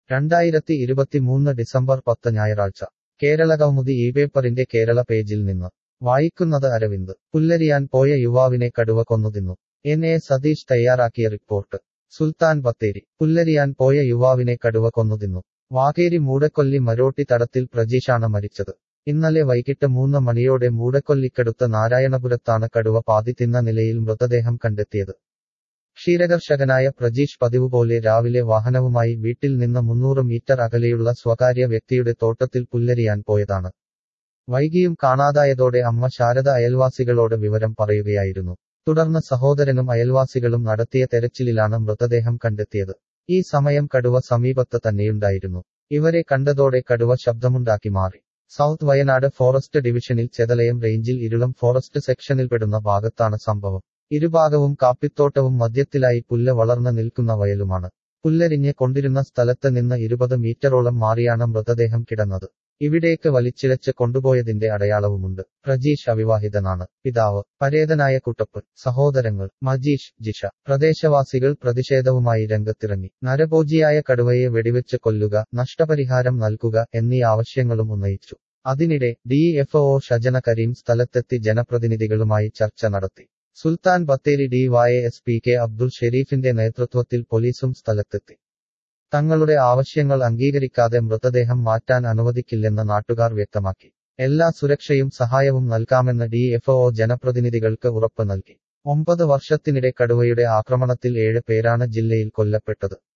രണ്ടായിരത്തി ഇരുപത്തിമൂന്ന് ഡിസംബർ പത്ത് ഞായറാഴ്ച കേരളകൗമുദി ഈ പേപ്പറിന്റെ കേരള പേജിൽ നിന്ന് വായിക്കുന്നത് അരവിന്ദ് പുല്ലരിയാൻ പോയ യുവാവിനെ കടുവ കൊന്നുതിന്നു എൻ എ സതീഷ് തയ്യാറാക്കിയ റിപ്പോർട്ട് സുൽത്താൻ ബത്തേരി പുല്ലരിയാൻ പോയ യുവാവിനെ കടുവ കൊന്നുതിന്നു വാകേരി മൂടക്കൊല്ലി മരോട്ടി തടത്തിൽ പ്രജീഷാണ് മരിച്ചത് ഇന്നലെ വൈകിട്ട് മൂന്ന് മണിയോടെ മൂടക്കൊല്ലിക്കടുത്ത നാരായണപുരത്താണ് കടുവ പാതി തിന്ന നിലയിൽ മൃതദേഹം കണ്ടെത്തിയത് ക്ഷീരകർഷകനായ പ്രജീഷ് പതിവുപോലെ രാവിലെ വാഹനവുമായി വീട്ടിൽ നിന്ന് മുന്നൂറ് മീറ്റർ അകലെയുള്ള സ്വകാര്യ വ്യക്തിയുടെ തോട്ടത്തിൽ പുല്ലരിയാൻ പോയതാണ് വൈകിയും കാണാതായതോടെ അമ്മ ശാരദ അയൽവാസികളോട് വിവരം പറയുകയായിരുന്നു തുടർന്ന് സഹോദരനും അയൽവാസികളും നടത്തിയ തെരച്ചിലിലാണ് മൃതദേഹം കണ്ടെത്തിയത് ഈ സമയം കടുവ സമീപത്ത് തന്നെയുണ്ടായിരുന്നു ഇവരെ കണ്ടതോടെ കടുവ ശബ്ദമുണ്ടാക്കി മാറി സൗത്ത് വയനാട് ഫോറസ്റ്റ് ഡിവിഷനിൽ ചെതലയം റേഞ്ചിൽ ഇരുളം ഫോറസ്റ്റ് സെക്ഷനിൽപ്പെടുന്ന ഭാഗത്താണ് സംഭവം ഇരുഭാഗവും കാപ്പിത്തോട്ടവും മധ്യത്തിലായി പുല്ല് വളർന്നു നിൽക്കുന്ന വയലുമാണ് പുല്ലരിഞ്ഞ് കൊണ്ടിരുന്ന സ്ഥലത്ത് നിന്ന് ഇരുപത് മീറ്ററോളം മാറിയാണ് മൃതദേഹം കിടന്നത് ഇവിടേക്ക് വലിച്ചിഴച്ച് കൊണ്ടുപോയതിന്റെ അടയാളവുമുണ്ട് പ്രജീഷ് അവിവാഹിതനാണ് പിതാവ് പരേതനായ കുട്ടപ്പ് സഹോദരങ്ങൾ മജീഷ് ജിഷ പ്രദേശവാസികൾ പ്രതിഷേധവുമായി രംഗത്തിറങ്ങി നരഭോജിയായ കടുവയെ വെടിവെച്ച് കൊല്ലുക നഷ്ടപരിഹാരം നൽകുക എന്നീ ആവശ്യങ്ങളും ഉന്നയിച്ചു അതിനിടെ ഡിഎഫ്ഒ ഷജന കരീം സ്ഥലത്തെത്തി ജനപ്രതിനിധികളുമായി ചർച്ച നടത്തി Sultan Bathery D Y S P K Abdul ഷെരീഫിന്റെ നേതൃത്വത്തിൽ പോലീസും സ്ഥലത്തെത്തി തങ്ങളുടെ ആവശ്യങ്ങൾ അംഗീകരിക്കാതെ മൃതദേഹം മാറ്റാൻ അനുവദിക്കില്ലെന്ന് നാട്ടുകാർ വ്യക്തമാക്കി എല്ലാ സുരക്ഷയും സഹായവും നൽകാമെന്ന് ഡിഎഫ്ഒ ജനപ്രതിനിധികൾക്ക് ഉറപ്പ് നൽകി ഒമ്പത് വർഷത്തിനിടെ കടുവയുടെ ആക്രമണത്തിൽ ഏഴ് പേരാണ് ജില്ലയിൽ കൊല്ലപ്പെട്ടത്